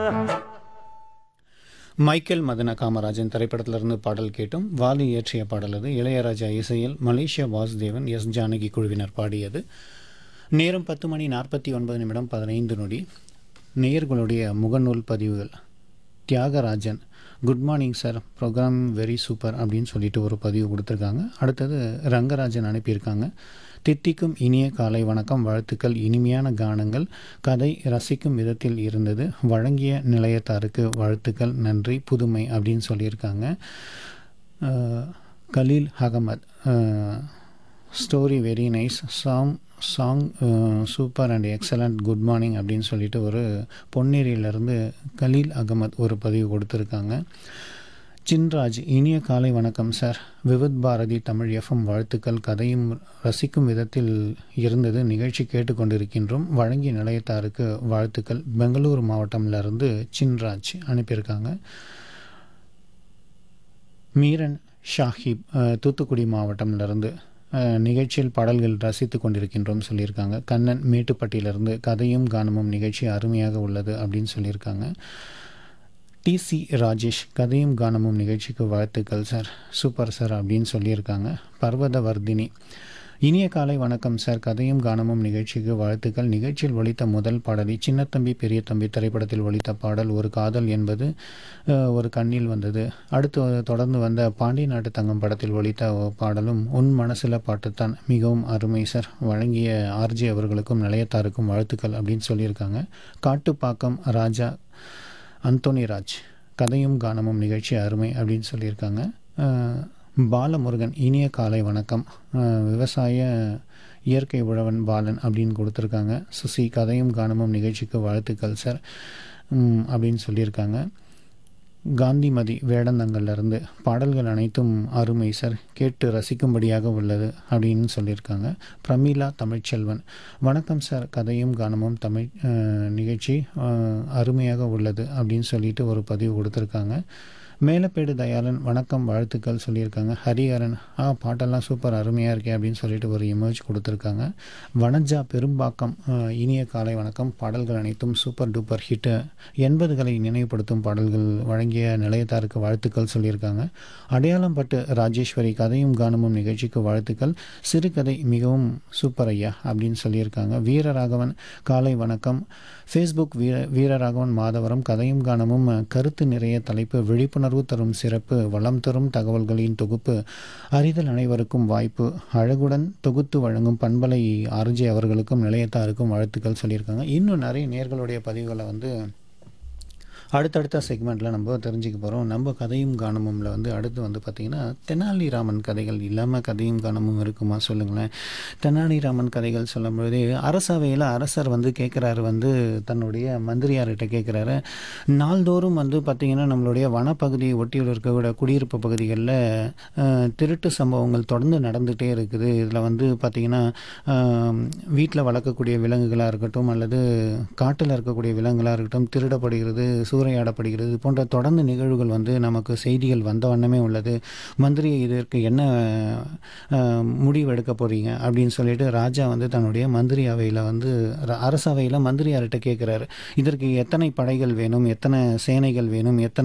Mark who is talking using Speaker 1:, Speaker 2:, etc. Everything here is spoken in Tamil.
Speaker 1: மைக்கேல் மதன காமராஜன் திரைப்படத்திலிருந்து பாடல் கேட்டும் வாலி இயற்றிய பாடல் அது இளையராஜா இசையில் மலேசியா வாசுதேவன் எஸ் ஜானகி குழுவினர் பாடியது நேரம் பத்து மணி நாற்பத்தி ஒன்பது நிமிடம் பதினைந்து நொடி நேயர்களுடைய முகநூல் பதிவுகள் Thiyagarajan good morning sir programme very super அப்படின்னு சொல்லிட்டு ஒரு பதிவு கொடுத்துருக்காங்க அடுத்தது ரங்கராஜன் அனுப்பியிருக்காங்க தித்திக்கும் இனிய காலை வணக்கம் வாழ்த்துக்கள் இனிமையான கானங்கள் கதை ரசிக்கும் விதத்தில் இருந்தது வழங்கிய நிலையத்தாருக்கு வாழ்த்துக்கள் நன்றி புதுமை அப்படின்னு சொல்லியிருக்காங்க அஹ், Khaleel Ahmed story very nice song song super and excellent good morning அப்படின்னு சொல்லிட்டு ஒரு பொன்னேரியிலேருந்து கலீல் அகமத் ஒரு பதிவு கொடுத்துருக்காங்க சின்ராஜ் இனிய காலை வணக்கம் சார் விவித் பாரதி தமிழ் எஃப்எம் வாழ்த்துக்கள் கதையும் ரசிக்கும் விதத்தில் இருந்தது நிகழ்ச்சி கேட்டுக்கொண்டிருக்கின்றோம் வழங்கிய நிலையத்தாருக்கு வாழ்த்துக்கள் பெங்களூர் மாவட்டம்லேருந்து சின்ராஜ் அனுப்பியிருக்காங்க மீரன் ஷாஹிப் அஹ், தூத்துக்குடி மாவட்டம்லேருந்து அஹ், நிகழ்ச்சியில் பாடல்கள் ரசித்து கொண்டிருக்கின்றோம் சொல்லியிருக்காங்க கண்ணன் மேட்டுப்பட்டியிலிருந்து கதையும் கானமும் நிகழ்ச்சி அருமையாக உள்ளது அப்படின்னு சொல்லியிருக்காங்க டிசி ராஜேஷ் கதையும் கானமும் நிகழ்ச்சிக்கு வாழ்த்துக்கள் சார் சூப்பர் சார் அப்படின்னு சொல்லியிருக்காங்க பர்வதவர்தினி இனிய காலை வணக்கம் சார் கதையும் கானமும் நிகழ்ச்சிக்கு வாழ்த்துக்கள் நிகழ்ச்சியில் ஒலித்த முதல் பாடலை சின்னத்தம்பி பெரிய தம்பி திரைப்படத்தில் ஒலித்த பாடல் ஒரு காதல் என்பது அஹ், ஒரு கண்ணில் வந்தது அடுத்து தொடர்ந்து வந்த பாண்டி நாட்டு தங்கம் படத்தில் ஒலித்த பாடலும் உன் மனசில் பாட்டுத்தான் மிகவும் அருமை சார் வழங்கிய ஆர்ஜி அவர்களுக்கும் நிலையத்தாருக்கும் வாழ்த்துக்கள் அப்படின்னு சொல்லியிருக்காங்க காட்டுப்பாக்கம் ராஜா அந்தோனிராஜ் கதையும் கானமும் நிகழ்ச்சி அருமை அப்படின்னு சொல்லியிருக்காங்க அஹ், பாலமுருகன் இனிய காலை வணக்கம் அஹ், விவசாய இயற்கை உழவன் பாலன் அப்படின்னு கொடுத்துருக்காங்க சுசி கதையும் கானமும் நிகழ்ச்சிக்கு வாழ்த்துக்கள் சார் உம், அப்படின்னு சொல்லியிருக்காங்க காந்திமதி வேடந்தங்கள்லேருந்து பாடல்கள் அனைத்தும் அருமை சார் கேட்டு ரசிக்கும்படியாக உள்ளது அப்படின்னு சொல்லியிருக்காங்க பிரமீளா தமிழ்ச்செல்வன் வணக்கம் சார் கதையும் கானமும் தமிழ் அஹ், நிகழ்ச்சி அஹ், அருமையாக உள்ளது அப்படின்னு சொல்லிட்டு ஒரு பதிவு கொடுத்துருக்காங்க மேலப்பேடு தயாளன் வணக்கம் வாழ்த்துக்கள் சொல்லியிருக்காங்க ஹரிஹரன் ஆ பாட்டெல்லாம் சூப்பர் அருமையாக இருக்கே அப்படின்னு சொல்லிட்டு ஒரு இமேஜ் கொடுத்துருக்காங்க வனஜா பெரும்பாக்கம் அஹ், இனிய காலை வணக்கம் பாடல்கள் அனைத்தும் சூப்பர் டூப்பர் ஹிட்டு எண்பதுகளை நினைவுபடுத்தும் பாடல்கள் வழங்கிய நிலையத்தாருக்கு வாழ்த்துக்கள் சொல்லியிருக்காங்க அடையாளம் பட்டு ராஜேஸ்வரி கதையும் கானமும் நிகழ்ச்சிக்கு வாழ்த்துக்கள் சிறுகதை மிகவும் சூப்பர் ஐயா அப்படின்னு சொல்லியிருக்காங்க வீரராகவன் காலை வணக்கம் ஃபேஸ்புக் வீர வீரராகவன் மாதவரம் கதையும் கானமும் அஹ், கருத்து நிறைய தலைப்பு விழிப்புணர்வு தரும் சிறப்பு வளம் தரும் தகவல்களின் தொகுப்பு அறிதல் அனைவருக்கும் வாய்ப்பு அழகுடன் தொகுத்து வழங்கும் பண்பலை ஆர்ஜே அவர்களுக்கும் நிலையத்தாருக்கும் வாழ்த்துக்கள் சொல்லியிருக்காங்க இன்னும் நிறைய நேர்களுடைய பதிவுகளை வந்து அடுத்தடுத்த செக்மெண்ட்டில் நம்ம தெரிஞ்சுக்க போகிறோம் நம்ம கதையும் கானமும்ல வந்து அடுத்து வந்து பார்த்திங்கன்னா தெனாலிராமன் கதைகள் இல்லாமல் கதையும் கானமும் இருக்குமா சொல்லுங்களேன் தெனாலிராமன் கதைகள் சொல்லும்பொழுது அரசவையில் அரசர் வந்து கேட்குறாரு வந்து தன்னுடைய மந்திரியார்கிட்ட கேட்குறாரு நாள்தோறும் வந்து பார்த்திங்கன்னா நம்மளுடைய வனப்பகுதியை ஒட்டியில் இருக்கக்கூடிய குடியிருப்பு பகுதிகளில் திருட்டு சம்பவங்கள் தொடர்ந்து நடந்துகிட்டே இருக்குது இதில் வந்து பார்த்திங்கன்னா வீட்டில் வளர்க்கக்கூடிய விலங்குகளாக இருக்கட்டும் அல்லது காட்டில் இருக்கக்கூடிய விலங்குகளாக இருக்கட்டும் திருடப்படுகிறது சூறையாடப்படுகிறது இது போன்ற தொடர்ந்து நிகழ்வுகள் வந்து நமக்கு செய்திகள் வந்த வண்ணமே உள்ளது மந்திரி இதற்கு என்ன அஹ், முடிவு எடுக்க போகிறீங்க அப்படின்னு சொல்லிட்டு ராஜா வந்து தன்னுடைய மந்திரி அவையில் வந்து ர- அரசவையில் மந்திரியார்கிட்ட கேட்குறாரு இதற்கு எத்தனை படைகள் வேணும் எத்தனை சேனைகள் வேணும் எத்தனை